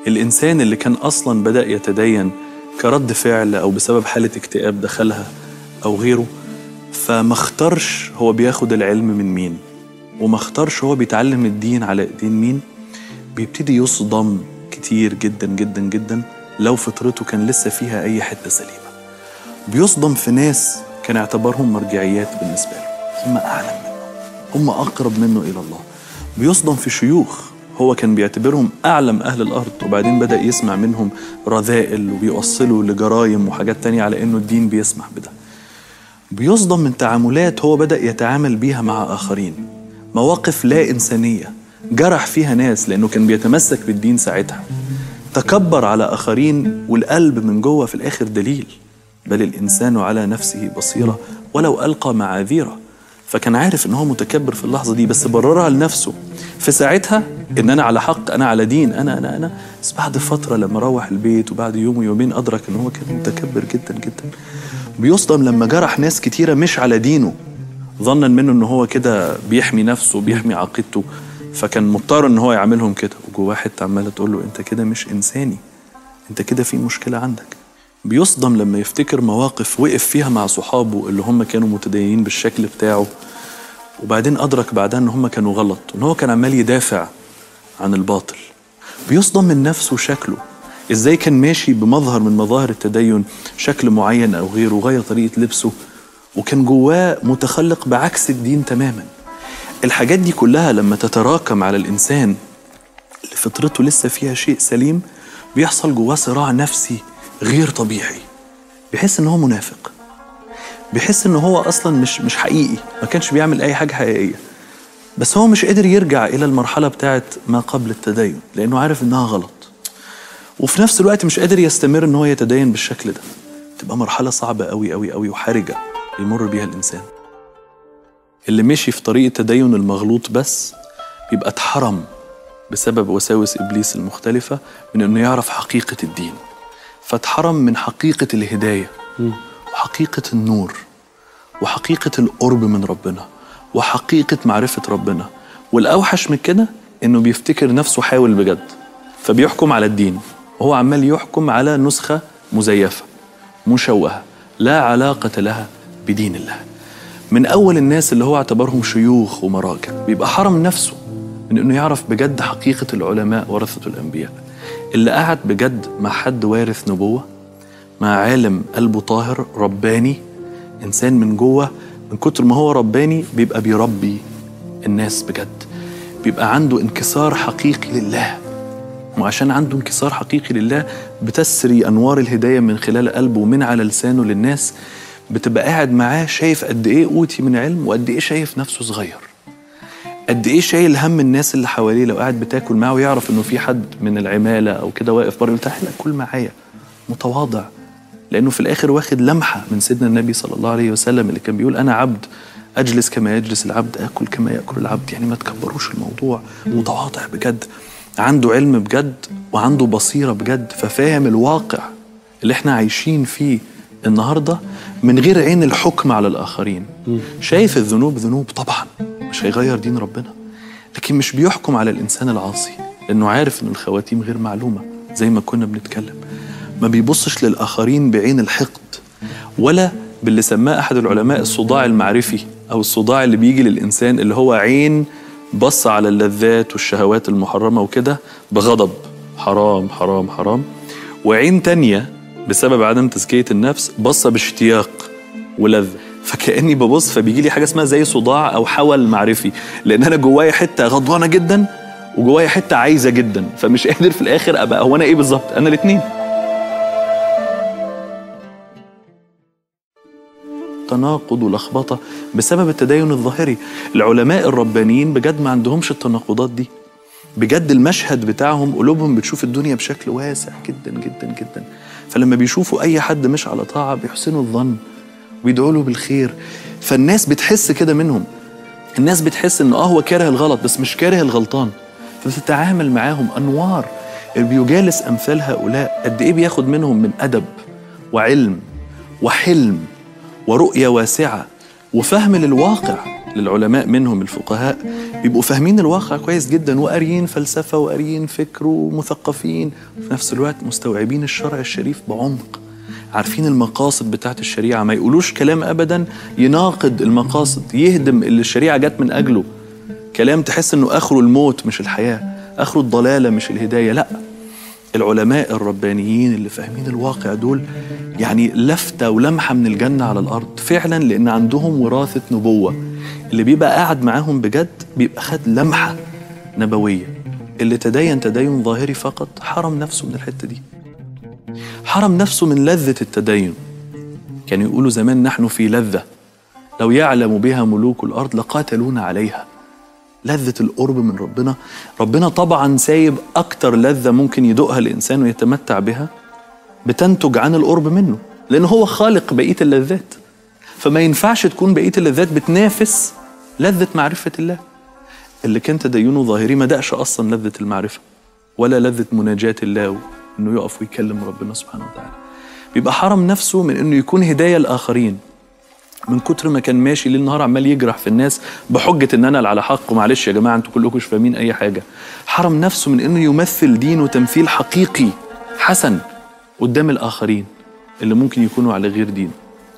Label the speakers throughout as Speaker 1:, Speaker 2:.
Speaker 1: الإنسان اللي كان أصلا بدأ يتدين كرد فعل أو بسبب حالة اكتئاب دخلها أو غيره فما اختارش هو بياخد العلم من مين وما اختارش هو بيتعلم الدين على ايدين مين بيبتدي يصدم كتير جدا جدا جدا لو فطرته كان لسه فيها أي حتة سليمة بيصدم في ناس كان اعتبرهم مرجعيات بالنسبة له هم أعلم منه هم أقرب منه إلى الله بيصدم في شيوخ هو كان بيعتبرهم أعلم أهل الأرض وبعدين بدأ يسمع منهم رذائل وبيوصلوا لجرايم وحاجات تانية على إنه الدين بيسمح بده بيصدم من تعاملات هو بدأ يتعامل بيها مع آخرين مواقف لا إنسانية جرح فيها ناس لأنه كان بيتمسك بالدين ساعتها تكبر على آخرين والقلب من جوه في الآخر دليل بل الإنسان على نفسه بصيرة ولو ألقى معاذيره فكان عارف ان هو متكبر في اللحظه دي بس بررها لنفسه في ساعتها ان انا على حق انا على دين انا انا انا بس بعد فتره لما روح البيت وبعد يوم ويومين ادرك ان هو كان متكبر جدا جدا بيصدم لما جرح ناس كتيره مش على دينه ظنا منه ان هو كده بيحمي نفسه بيحمي عقيدته فكان مضطر ان هو يعاملهم كده وجواه حته عماله تقول له انت كده مش انساني انت كده في مشكله عندك بيصدم لما يفتكر مواقف وقف فيها مع صحابه اللي هم كانوا متدينين بالشكل بتاعه وبعدين أدرك بعدها إن هم كانوا غلط وإن هو كان عمال يدافع عن الباطل بيصدم من نفسه وشكله إزاي كان ماشي بمظهر من مظاهر التدين شكل معين أو غيره وغير طريقة لبسه وكان جواه متخلق بعكس الدين تماما الحاجات دي كلها لما تتراكم على الإنسان اللي فطرته لسه فيها شيء سليم بيحصل جواه صراع نفسي غير طبيعي بيحس ان هو منافق بيحس ان هو اصلا مش مش حقيقي ما كانش بيعمل اي حاجه حقيقيه بس هو مش قادر يرجع الى المرحله بتاعت ما قبل التدين لانه عارف انها غلط وفي نفس الوقت مش قادر يستمر ان هو يتدين بالشكل ده تبقى مرحله صعبه قوي قوي قوي وحرجه بيمر بيها الانسان اللي مشي في طريق التدين المغلوط بس بيبقى اتحرم بسبب وساوس ابليس المختلفه من انه يعرف حقيقه الدين فاتحرم من حقيقة الهداية وحقيقة النور وحقيقة القرب من ربنا وحقيقة معرفة ربنا والأوحش من كده إنه بيفتكر نفسه حاول بجد فبيحكم على الدين وهو عمال يحكم على نسخة مزيفة مشوهة لا علاقة لها بدين الله من أول الناس اللي هو اعتبرهم شيوخ ومراجع بيبقى حرم نفسه من إنه يعرف بجد حقيقة العلماء ورثة الأنبياء اللي قعد بجد مع حد وارث نبوة مع عالم قلبه طاهر رباني إنسان من جوه من كتر ما هو رباني بيبقى بيربي الناس بجد بيبقى عنده انكسار حقيقي لله وعشان عنده انكسار حقيقي لله بتسري أنوار الهداية من خلال قلبه ومن على لسانه للناس بتبقى قاعد معاه شايف قد إيه أوتي من علم وقد إيه شايف نفسه صغير قد ايه شايل هم الناس اللي حواليه لو قاعد بتاكل معاه ويعرف انه في حد من العماله او كده واقف بره يقول تعالى كل معايا متواضع لانه في الاخر واخد لمحه من سيدنا النبي صلى الله عليه وسلم اللي كان بيقول انا عبد اجلس كما يجلس العبد اكل كما ياكل العبد يعني ما تكبروش الموضوع متواضع بجد عنده علم بجد وعنده بصيره بجد ففاهم الواقع اللي احنا عايشين فيه النهارده من غير عين الحكم على الاخرين شايف الذنوب ذنوب طبعا مش هيغير دين ربنا لكن مش بيحكم على الانسان العاصي لانه عارف ان الخواتيم غير معلومه زي ما كنا بنتكلم ما بيبصش للاخرين بعين الحقد ولا باللي سماه احد العلماء الصداع المعرفي او الصداع اللي بيجي للانسان اللي هو عين بص على اللذات والشهوات المحرمه وكده بغضب حرام حرام حرام وعين تانية بسبب عدم تزكيه النفس بصه باشتياق ولذه فكاني ببص فبيجي لي حاجه اسمها زي صداع او حول معرفي لان انا جوايا حته غضبانه جدا وجوايا حته عايزه جدا فمش قادر في الاخر ابقى هو انا ايه بالظبط انا الاثنين تناقض ولخبطه بسبب التدين الظاهري العلماء الربانيين بجد ما عندهمش التناقضات دي بجد المشهد بتاعهم قلوبهم بتشوف الدنيا بشكل واسع جدا جدا جدا فلما بيشوفوا اي حد مش على طاعه بيحسنوا الظن ويدعوا له بالخير فالناس بتحس كده منهم الناس بتحس ان اه هو كاره الغلط بس مش كاره الغلطان فبتتعامل معاهم انوار اللي بيجالس امثال هؤلاء قد ايه بياخد منهم من ادب وعلم وحلم ورؤيه واسعه وفهم للواقع للعلماء منهم الفقهاء بيبقوا فاهمين الواقع كويس جدا وقاريين فلسفة وقاريين فكر ومثقفين وفي نفس الوقت مستوعبين الشرع الشريف بعمق عارفين المقاصد بتاعت الشريعة ما يقولوش كلام أبدا يناقض المقاصد يهدم اللي الشريعة جت من أجله كلام تحس إنه آخره الموت مش الحياة آخره الضلالة مش الهداية لأ العلماء الربانيين اللي فاهمين الواقع دول يعني لفتة ولمحة من الجنة على الأرض فعلا لأن عندهم وراثة نبوة اللي بيبقى قاعد معاهم بجد بيبقى خد لمحة نبوية اللي تدين تدين ظاهري فقط حرم نفسه من الحتة دي حرم نفسه من لذة التدين كانوا يقولوا زمان نحن في لذة لو يعلم بها ملوك الأرض لقاتلونا عليها لذة القرب من ربنا ربنا طبعا سايب أكتر لذة ممكن يدوقها الإنسان ويتمتع بها بتنتج عن القرب منه لأن هو خالق بقية اللذات فما ينفعش تكون بقية اللذات بتنافس لذة معرفة الله اللي كان تدينه ظاهري ما دقش أصلا لذة المعرفة ولا لذة مناجاة الله إنه يقف ويكلم ربنا سبحانه وتعالى بيبقى حرم نفسه من إنه يكون هداية لآخرين من كتر ما كان ماشي ليل نهار عمال يجرح في الناس بحجه ان انا اللي على حق ومعلش يا جماعه انتوا كلكم مش فاهمين اي حاجه حرم نفسه من انه يمثل دينه تمثيل حقيقي حسن قدام الاخرين اللي ممكن يكونوا على غير دين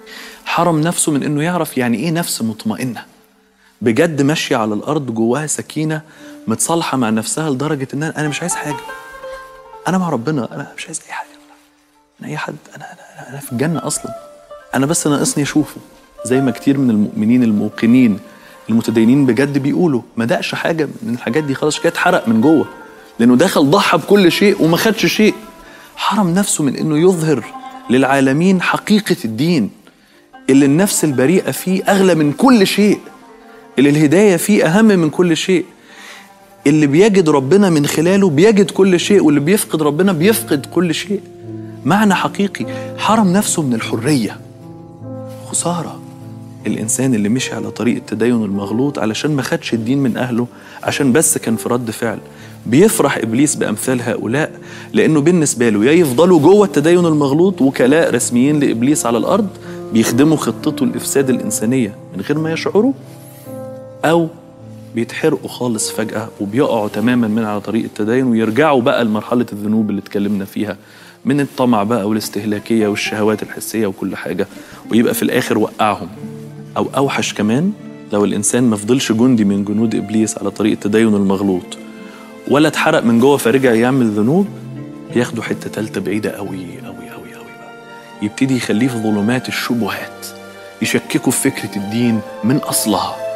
Speaker 1: حرم نفسه من انه يعرف يعني ايه نفس مطمئنه بجد ماشيه على الارض جواها سكينه متصالحه مع نفسها لدرجه ان انا مش عايز حاجه انا مع ربنا انا مش عايز اي حاجه انا اي حد انا انا, أنا في الجنه اصلا انا بس ناقصني اشوفه زي ما كتير من المؤمنين الموقنين المتدينين بجد بيقولوا ما دقش حاجه من الحاجات دي خلاص كده اتحرق من جوه لانه دخل ضحى بكل شيء وما خدش شيء حرم نفسه من انه يظهر للعالمين حقيقه الدين اللي النفس البريئه فيه اغلى من كل شيء اللي الهدايه فيه اهم من كل شيء اللي بيجد ربنا من خلاله بيجد كل شيء واللي بيفقد ربنا بيفقد كل شيء معنى حقيقي حرم نفسه من الحريه خساره الانسان اللي مشي على طريق التدين المغلوط علشان ما خدش الدين من اهله عشان بس كان في رد فعل بيفرح ابليس بامثال هؤلاء لانه بالنسبه له يا يفضلوا جوه التدين المغلوط وكلاء رسميين لابليس على الارض بيخدموا خطته لافساد الانسانيه من غير ما يشعروا او بيتحرقوا خالص فجاه وبيقعوا تماما من على طريق التدين ويرجعوا بقى لمرحله الذنوب اللي اتكلمنا فيها من الطمع بقى والاستهلاكيه والشهوات الحسيه وكل حاجه ويبقى في الاخر وقعهم او اوحش كمان لو الانسان ما فضلش جندي من جنود ابليس على طريق التدين المغلوط ولا اتحرق من جوه فرجع يعمل ذنوب بياخدوا حته تالته بعيده قوي قوي قوي قوي بقى يبتدي يخليه في ظلمات الشبهات يشككوا في فكره الدين من اصلها